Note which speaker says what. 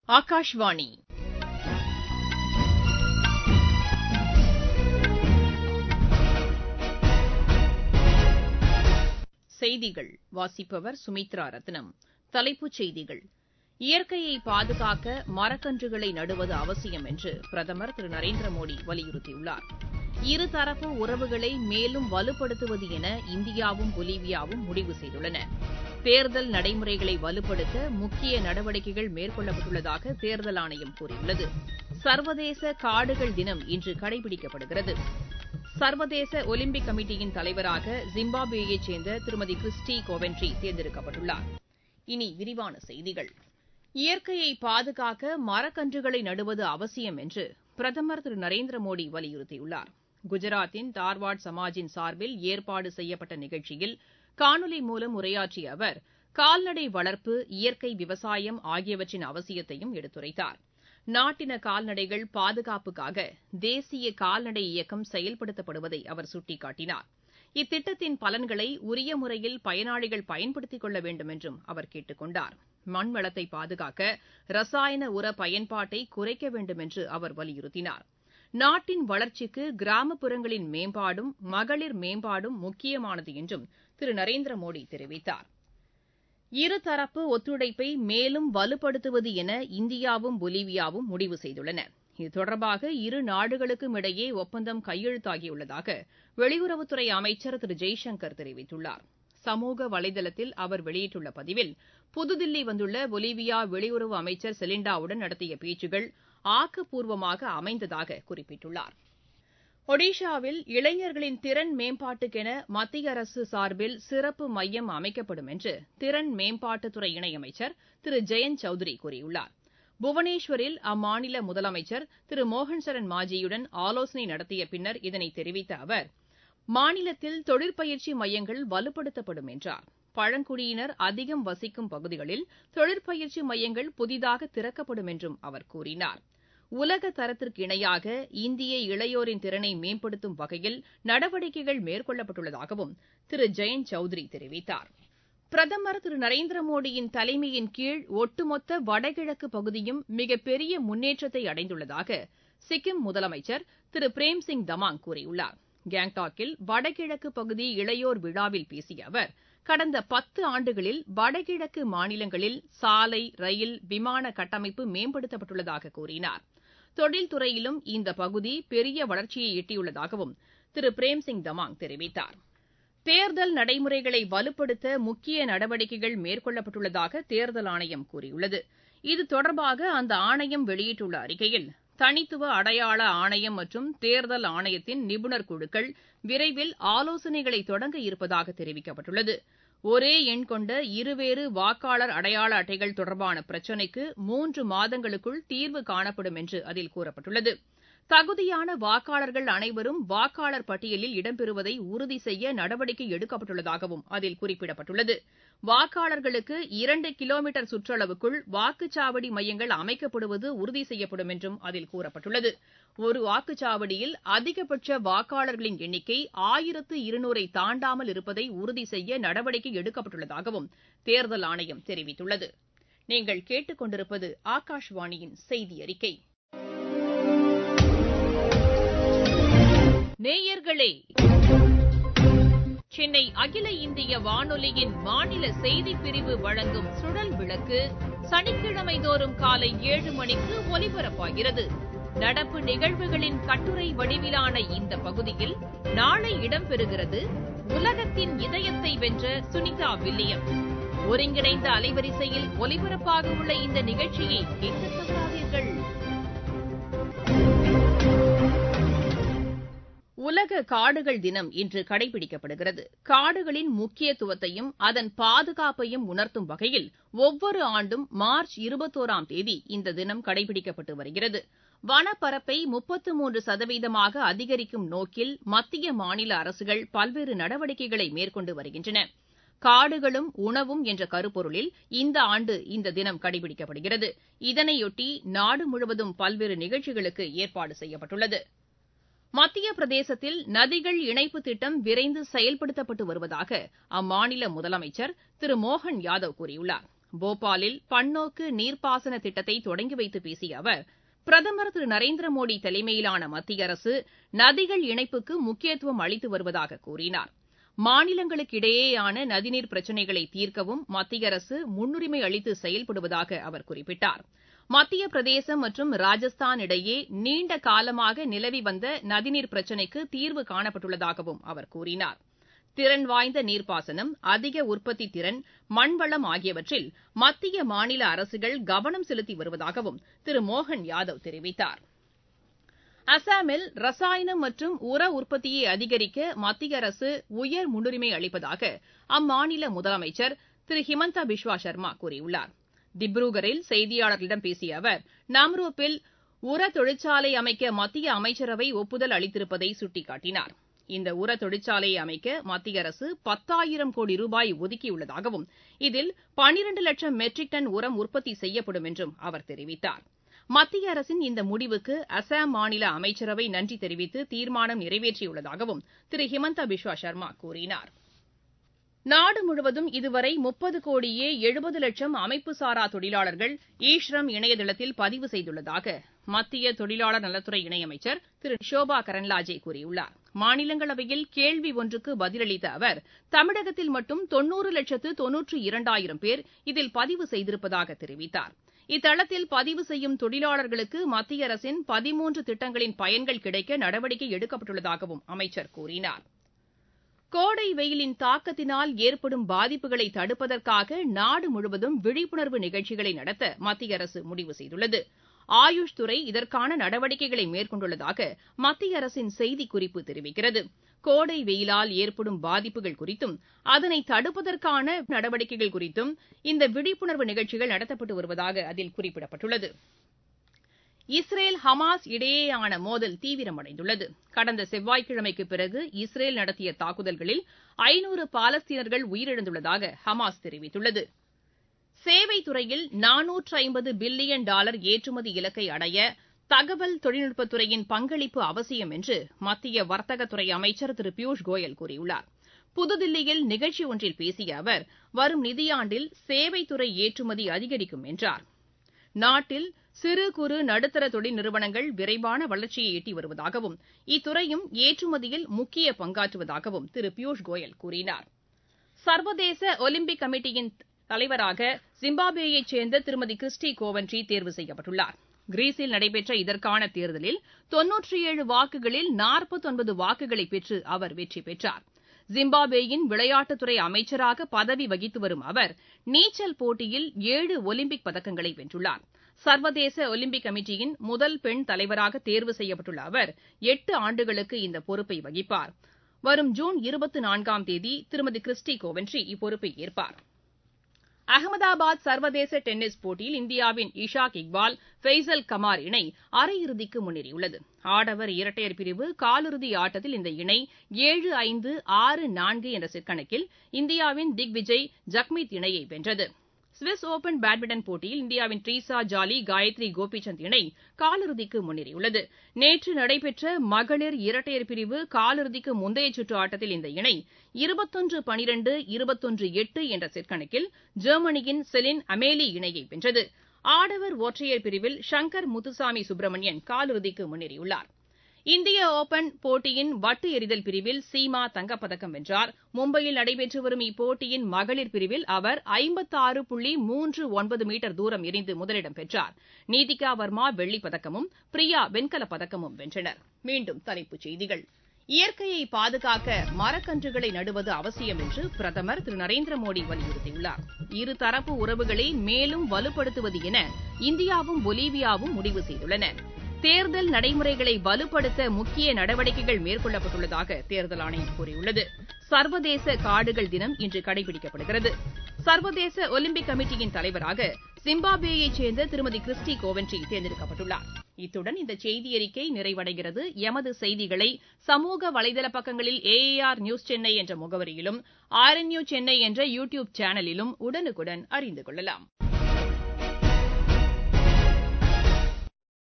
Speaker 1: ஆகாஷ்வாணி செய்திகள் வாசிப்பவர் சுமித்ரா ரத்னம் தலைப்புச் செய்திகள் இயற்கையை பாதுகாக்க மரக்கன்றுகளை நடுவது அவசியம் என்று பிரதமர் திரு நரேந்திர மோடி வலியுறுத்தியுள்ளார் இருதரப்பு உறவுகளை மேலும் வலுப்படுத்துவது என இந்தியாவும் பொலிவியாவும் முடிவு செய்துள்ளன தேர்தல் நடைமுறைகளை வலுப்படுத்த முக்கிய நடவடிக்கைகள் மேற்கொள்ளப்பட்டுள்ளதாக தேர்தல் ஆணையம் கூறியுள்ளது சர்வதேச காடுகள் தினம் இன்று கடைபிடிக்கப்படுகிறது சர்வதேச ஒலிம்பிக் கமிட்டியின் தலைவராக ஜிம்பாப்வேயைச் சேர்ந்த திருமதி கிறிஸ்டி கோவென்ட்ரி தேர்ந்தெடுக்கப்பட்டுள்ளார் இனி விரிவான செய்திகள் இயற்கையை பாதுகாக்க மரக்கன்றுகளை நடுவது அவசியம் என்று பிரதமர் திரு நரேந்திர மோடி வலியுறுத்தியுள்ளார் குஜராத்தின் தார்வாட் சமாஜின் சார்பில் ஏற்பாடு செய்யப்பட்ட நிகழ்ச்சியில் காணொலி மூலம் உரையாற்றிய அவர் கால்நடை வளர்ப்பு இயற்கை விவசாயம் ஆகியவற்றின் அவசியத்தையும் எடுத்துரைத்தார் நாட்டின கால்நடைகள் பாதுகாப்புக்காக தேசிய கால்நடை இயக்கம் செயல்படுத்தப்படுவதை அவர் சுட்டிக்காட்டினார் இத்திட்டத்தின் பலன்களை உரிய முறையில் பயனாளிகள் பயன்படுத்திக் கொள்ள வேண்டும் என்றும் அவர் கேட்டுக் கொண்டார் மண் வளத்தை பாதுகாக்க ரசாயன உர பயன்பாட்டை குறைக்க வேண்டும் என்று அவர் வலியுறுத்தினார் நாட்டின் வளர்ச்சிக்கு கிராமப்புறங்களின் மேம்பாடும் மகளிர் மேம்பாடும் முக்கியமானது என்றும் திரு நரேந்திர மோடி தெரிவித்தார் இருதரப்பு ஒத்துழைப்பை மேலும் வலுப்படுத்துவது என இந்தியாவும் பொலிவியாவும் முடிவு செய்துள்ளன இது தொடர்பாக இரு நாடுகளுக்கும் இடையே ஒப்பந்தம் கையெழுத்தாகியுள்ளதாக வெளியுறவுத்துறை அமைச்சர் திரு ஜெய்சங்கர் தெரிவித்துள்ளார் சமூக வலைதளத்தில் அவர் வெளியிட்டுள்ள பதிவில் புதுதில்லி வந்துள்ள பொலிவியா வெளியுறவு அமைச்சர் செலிண்டாவுடன் நடத்திய பேச்சுகள் ஆக்கப்பூர்வமாக அமைந்ததாக குறிப்பிட்டுள்ளார் ஒடிஷாவில் இளைஞர்களின் திறன் மேம்பாட்டுக்கென மத்திய அரசு சார்பில் சிறப்பு மையம் அமைக்கப்படும் என்று திறன் மேம்பாட்டுத்துறை இணையமைச்சர் திரு ஜெயந்த் சௌத்ரி கூறியுள்ளார் புவனேஸ்வரில் அம்மாநில முதலமைச்சர் திரு மோகன் சரண் மாஜியுடன் ஆலோசனை நடத்திய பின்னர் இதனை தெரிவித்த அவர் மாநிலத்தில் தொழிற்பயிற்சி மையங்கள் வலுப்படுத்தப்படும் என்றார் பழங்குடியினர் அதிகம் வசிக்கும் பகுதிகளில் தொழிற்பயிற்சி மையங்கள் புதிதாக திறக்கப்படும் என்றும் அவர் கூறினார் உலக தரத்திற்கு இணையாக இந்திய இளையோரின் திறனை மேம்படுத்தும் வகையில் நடவடிக்கைகள் மேற்கொள்ளப்பட்டுள்ளதாகவும் திரு ஜெயந்த் சௌத்ரி தெரிவித்தார் பிரதமர் திரு நரேந்திர மோடியின் தலைமையின் கீழ் ஒட்டுமொத்த வடகிழக்கு பகுதியும் மிகப்பெரிய முன்னேற்றத்தை அடைந்துள்ளதாக சிக்கிம் முதலமைச்சர் திரு பிரேம்சிங் தமாங் கூறியுள்ளார் கேங்டாக்கில் வடகிழக்கு பகுதி இளையோர் விழாவில் பேசிய அவர் கடந்த பத்து ஆண்டுகளில் வடகிழக்கு மாநிலங்களில் சாலை ரயில் விமான கட்டமைப்பு மேம்படுத்தப்பட்டுள்ளதாக கூறினார் தொழில்துறையிலும் இந்த பகுதி பெரிய வளர்ச்சியை எட்டியுள்ளதாகவும் திரு பிரேம்சிங் தமாங் தெரிவித்தார் தேர்தல் நடைமுறைகளை வலுப்படுத்த முக்கிய நடவடிக்கைகள் மேற்கொள்ளப்பட்டுள்ளதாக தேர்தல் ஆணையம் கூறியுள்ளது இது தொடர்பாக அந்த ஆணையம் வெளியிட்டுள்ள அறிக்கையில் தனித்துவ அடையாள ஆணையம் மற்றும் தேர்தல் ஆணையத்தின் நிபுணர் குழுக்கள் விரைவில் ஆலோசனைகளை தொடங்க இருப்பதாக தெரிவிக்கப்பட்டுள்ளது ஒரே எண் கொண்ட இருவேறு வாக்காளர் அடையாள அட்டைகள் தொடர்பான பிரச்சினைக்கு மூன்று மாதங்களுக்குள் தீர்வு காணப்படும் என்று அதில் கூறப்பட்டுள்ளது தகுதியான வாக்காளர்கள் அனைவரும் வாக்காளர் பட்டியலில் இடம்பெறுவதை உறுதி செய்ய நடவடிக்கை எடுக்கப்பட்டுள்ளதாகவும் அதில் குறிப்பிடப்பட்டுள்ளது வாக்காளர்களுக்கு இரண்டு கிலோமீட்டர் சுற்றளவுக்குள் வாக்குச்சாவடி மையங்கள் அமைக்கப்படுவது உறுதி செய்யப்படும் என்றும் அதில் கூறப்பட்டுள்ளது ஒரு வாக்குச்சாவடியில் அதிகபட்ச வாக்காளர்களின் எண்ணிக்கை ஆயிரத்து இருநூறை தாண்டாமல் இருப்பதை உறுதி செய்ய நடவடிக்கை எடுக்கப்பட்டுள்ளதாகவும் தேர்தல் ஆணையம் தெரிவித்துள்ளது நீங்கள் கேட்டுக்கொண்டிருப்பது ஆகாஷ்வாணியின் செய்தி அறிக்கை நேயர்களே சென்னை அகில இந்திய வானொலியின் மாநில செய்திப் பிரிவு வழங்கும் சுழல் விளக்கு சனிக்கிழமை தோறும் காலை ஏழு மணிக்கு ஒலிபரப்பாகிறது நடப்பு நிகழ்வுகளின் கட்டுரை வடிவிலான இந்த பகுதியில் நாளை இடம்பெறுகிறது உலகத்தின் இதயத்தை வென்ற சுனிதா வில்லியம் ஒருங்கிணைந்த அலைவரிசையில் ஒலிபரப்பாக உள்ள இந்த நிகழ்ச்சியை கேட்க தவறாதீர்கள் உலக காடுகள் தினம் இன்று கடைபிடிக்கப்படுகிறது காடுகளின் முக்கியத்துவத்தையும் அதன் பாதுகாப்பையும் உணர்த்தும் வகையில் ஒவ்வொரு ஆண்டும் மார்ச் இருபத்தோராம் தேதி இந்த தினம் கடைபிடிக்கப்பட்டு வருகிறது வனப்பரப்பை முப்பத்து மூன்று சதவீதமாக அதிகரிக்கும் நோக்கில் மத்திய மாநில அரசுகள் பல்வேறு நடவடிக்கைகளை மேற்கொண்டு வருகின்றன காடுகளும் உணவும் என்ற கருப்பொருளில் இந்த ஆண்டு இந்த தினம் கடைபிடிக்கப்படுகிறது இதனையொட்டி நாடு முழுவதும் பல்வேறு நிகழ்ச்சிகளுக்கு ஏற்பாடு செய்யப்பட்டுள்ளது மத்திய பிரதேசத்தில் நதிகள் இணைப்பு திட்டம் விரைந்து செயல்படுத்தப்பட்டு வருவதாக அம்மாநில முதலமைச்சர் திரு மோகன் யாதவ் கூறியுள்ளார் போபாலில் பன்னோக்கு நீர்ப்பாசன திட்டத்தை தொடங்கி வைத்து பேசிய அவர் பிரதமர் திரு நரேந்திர மோடி தலைமையிலான மத்திய அரசு நதிகள் இணைப்புக்கு முக்கியத்துவம் அளித்து வருவதாக கூறினார் மாநிலங்களுக்கிடையேயான நதிநீர் பிரச்சினைகளை தீர்க்கவும் மத்திய அரசு முன்னுரிமை அளித்து செயல்படுவதாக அவர் குறிப்பிட்டார் மத்திய பிரதேசம் மற்றும் ராஜஸ்தான் இடையே நீண்ட காலமாக நிலவி வந்த நதிநீர் பிரச்சினைக்கு தீர்வு காணப்பட்டுள்ளதாகவும் அவர் கூறினார் திறன் வாய்ந்த நீர்ப்பாசனம் அதிக உற்பத்தி திறன் மண்வளம் ஆகியவற்றில் மத்திய மாநில அரசுகள் கவனம் செலுத்தி வருவதாகவும் திரு மோகன் யாதவ் தெரிவித்தார் அசாமில் ரசாயனம் மற்றும் உர உற்பத்தியை அதிகரிக்க மத்திய அரசு உயர் முன்னுரிமை அளிப்பதாக அம்மாநில முதலமைச்சர் திரு ஹிமந்தா பிஸ்வா சர்மா கூறியுள்ளார் திப்ருகரில் செய்தியாளர்களிடம் பேசிய அவர் நாம்ருப்பில் உர தொழிற்சாலை அமைக்க மத்திய அமைச்சரவை ஒப்புதல் அளித்திருப்பதை சுட்டிக்காட்டினார் இந்த உர தொழிற்சாலையை அமைக்க மத்திய அரசு பத்தாயிரம் கோடி ரூபாய் ஒதுக்கியுள்ளதாகவும் இதில் பனிரண்டு லட்சம் மெட்ரிக் டன் உரம் உற்பத்தி செய்யப்படும் என்றும் அவர் தெரிவித்தார் மத்திய அரசின் இந்த முடிவுக்கு அசாம் மாநில அமைச்சரவை நன்றி தெரிவித்து தீர்மானம் நிறைவேற்றியுள்ளதாகவும் திரு ஹிமந்தா பிஸ்வா சர்மா கூறினார் நாடு முழுவதும் இதுவரை முப்பது கோடியே எழுபது லட்சம் அமைப்புசாரா தொழிலாளர்கள் ஈ ஷ்ரம் இணையதளத்தில் பதிவு செய்துள்ளதாக மத்திய தொழிலாளர் நலத்துறை இணையமைச்சர் திரு ஷோபா கரன்லாஜே கூறியுள்ளார் மாநிலங்களவையில் கேள்வி ஒன்றுக்கு பதிலளித்த அவர் தமிழகத்தில் மட்டும் தொன்னூறு லட்சத்து தொன்னூற்று இரண்டாயிரம் பேர் இதில் பதிவு செய்திருப்பதாக தெரிவித்தார் இத்தளத்தில் பதிவு செய்யும் தொழிலாளர்களுக்கு மத்திய அரசின் பதிமூன்று திட்டங்களின் பயன்கள் கிடைக்க நடவடிக்கை எடுக்கப்பட்டுள்ளதாகவும் அமைச்சர் கூறினார் கோடை வெயிலின் தாக்கத்தினால் ஏற்படும் பாதிப்புகளை தடுப்பதற்காக நாடு முழுவதும் விழிப்புணர்வு நிகழ்ச்சிகளை நடத்த மத்திய அரசு முடிவு செய்துள்ளது ஆயுஷ் துறை இதற்கான நடவடிக்கைகளை மேற்கொண்டுள்ளதாக மத்திய அரசின் செய்திக்குறிப்பு தெரிவிக்கிறது கோடை வெயிலால் ஏற்படும் பாதிப்புகள் குறித்தும் அதனை தடுப்பதற்கான நடவடிக்கைகள் குறித்தும் இந்த விழிப்புணர்வு நிகழ்ச்சிகள் நடத்தப்பட்டு வருவதாக அதில் குறிப்பிடப்பட்டுள்ளது இஸ்ரேல் ஹமாஸ் இடையேயான மோதல் தீவிரமடைந்துள்ளது கடந்த செவ்வாய்க்கிழமைக்கு பிறகு இஸ்ரேல் நடத்திய தாக்குதல்களில் ஐநூறு பாலஸ்தீனர்கள் உயிரிழந்துள்ளதாக ஹமாஸ் தெரிவித்துள்ளது சேவை துறையில் நானூற்று ஐம்பது பில்லியன் டாலர் ஏற்றுமதி இலக்கை அடைய தகவல் தொழில்நுட்பத்துறையின் பங்களிப்பு அவசியம் என்று மத்திய வர்த்தகத்துறை அமைச்சர் திரு பியூஷ் கோயல் கூறியுள்ளார் புதுதில்லியில் நிகழ்ச்சி ஒன்றில் பேசிய அவர் வரும் நிதியாண்டில் சேவைத்துறை ஏற்றுமதி அதிகரிக்கும் என்றார் நாட்டில் சிறு குறு நடுத்தர தொழில் நிறுவனங்கள் விரைவான வளர்ச்சியை எட்டி வருவதாகவும் இத்துறையும் ஏற்றுமதியில் முக்கிய பங்காற்றுவதாகவும் திரு பியூஷ் கோயல் கூறினார் சர்வதேச ஒலிம்பிக் கமிட்டியின் தலைவராக ஜிம்பாப்வேயைச் சேர்ந்த திருமதி கிறிஸ்டி கோவன்ட்ரி தேர்வு செய்யப்பட்டுள்ளார் கிரீஸில் நடைபெற்ற இதற்கான தேர்தலில் தொன்னூற்றி ஏழு வாக்குகளில் நாற்பத்தொன்பது வாக்குகளை பெற்று அவர் வெற்றி பெற்றார் ஜிம்பாப்வேயின் விளையாட்டுத்துறை அமைச்சராக பதவி வகித்து வரும் அவர் நீச்சல் போட்டியில் ஏழு ஒலிம்பிக் பதக்கங்களை வென்றுள்ளார் சர்வதேச ஒலிம்பிக் கமிட்டியின் முதல் பெண் தலைவராக தேர்வு செய்யப்பட்டுள்ள அவர் எட்டு ஆண்டுகளுக்கு இந்த பொறுப்பை வகிப்பார் வரும் ஜூன் இருபத்தி நான்காம் தேதி திருமதி கிறிஸ்டி கோவன்ட்ரி இப்பொறுப்பை ஏற்பார் அகமதாபாத் சர்வதேச டென்னிஸ் போட்டியில் இந்தியாவின் இஷாக் இக்பால் ஃபெய்சல் கமார் இணை அரையிறுதிக்கு முன்னேறியுள்ளது ஆடவர் இரட்டையர் பிரிவு காலிறுதி ஆட்டத்தில் இந்த இணை ஏழு ஐந்து ஆறு நான்கு என்ற செட் கணக்கில் இந்தியாவின் திக்விஜய் ஜக்மீத் இணையை வென்றது சுவிஸ் ஒபன் பேட்மிண்டன் போட்டியில் இந்தியாவின் ட்ரீசா ஜாலி காயத்ரி கோபிசந்த் இணை காலிறுதிக்கு முன்னேறியுள்ளது நேற்று நடைபெற்ற மகளிர் இரட்டையர் பிரிவு காலிறுதிக்கு முந்தைய சுற்று ஆட்டத்தில் இந்த இணை இருபத்தொன்று பனிரெண்டு இருபத்தொன்று எட்டு என்ற செட் கணக்கில் ஜெர்மனியின் செலின் அமேலி இணையை வென்றது ஆடவர் ஒற்றையர் பிரிவில் ஷங்கர் முத்துசாமி சுப்பிரமணியன் காலிறுதிக்கு முன்னேறியுள்ளார் இந்திய ஒபன் போட்டியின் வட்டு எறிதல் பிரிவில் சீமா தங்கப்பதக்கம் வென்றார் மும்பையில் நடைபெற்று வரும் இப்போட்டியின் மகளிர் பிரிவில் அவர் ஐம்பத்தாறு புள்ளி மூன்று ஒன்பது மீட்டர் தூரம் எறிந்து முதலிடம் பெற்றார் நீதிகா வர்மா வெள்ளிப் பதக்கமும் பிரியா வெண்கலப் பதக்கமும் வென்றனர் மீண்டும் தலைப்புச் செய்திகள் இயற்கையை பாதுகாக்க மரக்கன்றுகளை நடுவது அவசியம் என்று பிரதமர் திரு நரேந்திர மோடி வலியுறுத்தியுள்ளார் இருதரப்பு உறவுகளை மேலும் வலுப்படுத்துவது என இந்தியாவும் பொலிவியாவும் முடிவு செய்துள்ளன தேர்தல் நடைமுறைகளை வலுப்படுத்த முக்கிய நடவடிக்கைகள் மேற்கொள்ளப்பட்டுள்ளதாக தேர்தல் ஆணையம் கூறியுள்ளது சர்வதேச காடுகள் தினம் இன்று கடைபிடிக்கப்படுகிறது சர்வதேச ஒலிம்பிக் கமிட்டியின் தலைவராக ஜிம்பாப்வேயைச் சேர்ந்த திருமதி கிறிஸ்டி கோவன்ட்ரி தேர்ந்தெடுக்கப்பட்டுள்ளார் இத்துடன் இந்த செய்தியறிக்கை நிறைவடைகிறது எமது செய்திகளை சமூக வலைதள பக்கங்களில் ஏஏஆர் நியூஸ் சென்னை என்ற முகவரியிலும் ஆர்என்யூ சென்னை என்ற யூ டியூப் சேனலிலும் உடனுக்குடன் அறிந்து கொள்ளலாம்